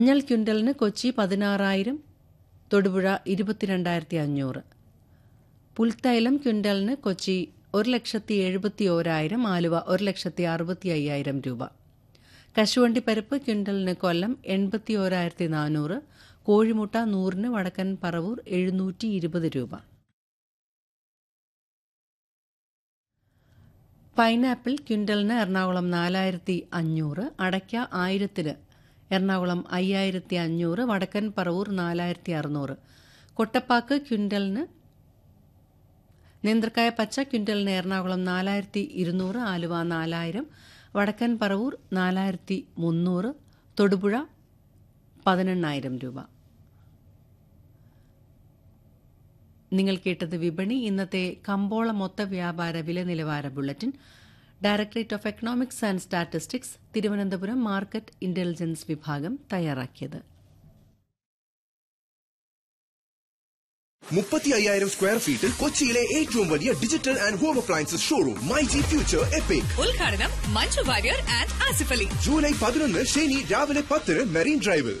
മഞ്ഞൾ ക്വിൻ്റലിന് കൊച്ചി പതിനാറായിരം തൊടുപുഴ ഇരുപത്തിരണ്ടായിരത്തി അഞ്ഞൂറ് പുൽത്തൈലം ക്വിൻ്റലിന് കൊച്ചി ഒരു ലക്ഷത്തി എഴുപത്തി ഓരായിരം ആലുവ ഒരു ലക്ഷത്തി അറുപത്തി അയ്യായിരം രൂപ കശുവണ്ടി പരിപ്പ് ക്വിൻ്റലിന് കൊല്ലം എൺപത്തി ഓരായിരത്തി നാനൂറ് കോഴിമുട്ട നൂറിന് വടക്കൻ പറവൂർ എഴുന്നൂറ്റി ഇരുപത് രൂപ പൈനാപ്പിൾ ക്വിൻ്റലിന് എറണാകുളം നാലായിരത്തി അഞ്ഞൂറ് അടയ്ക്ക ആയിരത്തിന് എറണാകുളം അയ്യായിരത്തി അഞ്ഞൂറ് വടക്കൻ പറവൂർ നാലായിരത്തി അറുന്നൂറ് കൊട്ടപ്പാക്ക് ക്വിൻ്റലിന് നേന്ത്രക്കായ പച്ച ക്വിൻ്റലിന് എറണാകുളം നാലായിരത്തി ഇരുന്നൂറ് ആലുവ നാലായിരം വടക്കൻ പറവൂർ നാലായിരത്തി മുന്നൂറ് തൊടുപുഴ പതിനെണ്ണായിരം രൂപ നിങ്ങൾ കേട്ടത് വിപണി ഇന്നത്തെ കമ്പോള മൊത്ത വ്യാപാര വില നിലവാര bulletin directorate of economics and statistics Thiruvananthapuram market intelligence വിഭാഗം തയ്യാറാക്കിയത് മുപ്പത്തി അയ്യായിരം സ്ക്വയർ ഫീറ്റിൽ കൊച്ചിയിലെ ഏറ്റവും വലിയ digital and home appliances showroom my G future epic ഉദ്ഘാടനം മഞ്ജു വാര്യർ ആൻഡ് ആസിഫ് അലി ജൂലൈ പതിനൊന്ന് ശനി രാവിലെ പത്തിന് മെറീൻ ഡ്രൈവിൽ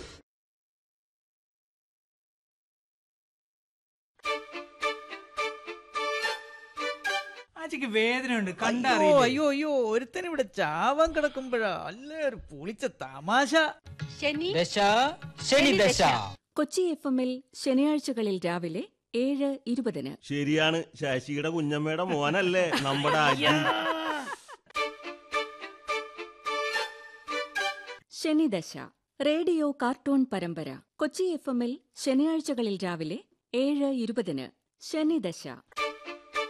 ആച്ചിക്ക് വേദനയുണ്ട് അയ്യോ കണ്ടറിയില്ല അയ്യോ അയ്യോ ഒരുത്തൻ ഇവിടെ ചാവാൻ കിടക്കുമ്പോഴാ അല്ല ഒരു പൊളിച്ച തമാശ ദശ ശനി ദശ കൊച്ചി എഫ് എമ്മിൽ ശനിയാഴ്ചകളിൽ രാവിലെ ഏഴ് ഇരുപതിന് ശരിയാണ് ശശിയുടെ കുഞ്ഞമ്മയുടെ മോനല്ലേ നമ്മുടെ അജി ശനിദശ റേഡിയോ കാർട്ടൂൺ പരമ്പര കൊച്ചി എഫ് എമ്മിൽ ശനിയാഴ്ചകളിൽ രാവിലെ ഏഴ് ഇരുപതിന് ശനിദശ